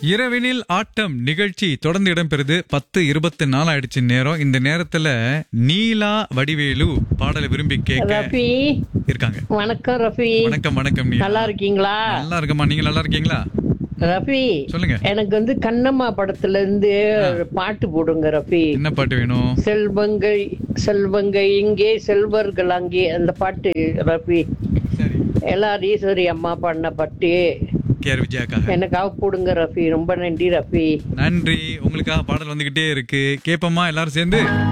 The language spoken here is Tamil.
இரவினில் ஆட்டம் நிகழ்ச்சி தொடர்ந்து இடம்பெறுது பத்து இருபத்தி நாலு ஆயிடுச்சு நேரம் இந்த நேரத்துல நீலா வடிவேலு பாடலை விரும்பி கேட்க ரஃபி இருக்காங்க வணக்கம் ரஃபி வணக்கம் வணக்கம் நீலா நல்லா இருக்கீங்களா நல்லா இருக்கம்மா நீங்க நல்லா இருக்கீங்களா ரஃபி சொல்லுங்க எனக்கு வந்து கண்ணம்மா படத்துல இருந்து ஒரு பாட்டு போடுங்க ரஃபி என்ன பாட்டு வேணும் செல்வங்கை செல்வங்கை இங்கே செல்வர்கள் அங்கே அந்த பாட்டு ரஃபி சரி எல்லார் ஈஸ்வரி அம்மா பாடின பாட்டு கேஆர் விஜயாக்காக எனக்காக போடுங்க ரஃபி ரொம்ப நன்றி ரஃபி நன்றி உங்களுக்காக பாடல் வந்துகிட்டே இருக்கு கேப்போமா எல்லாரும் சேர்ந்து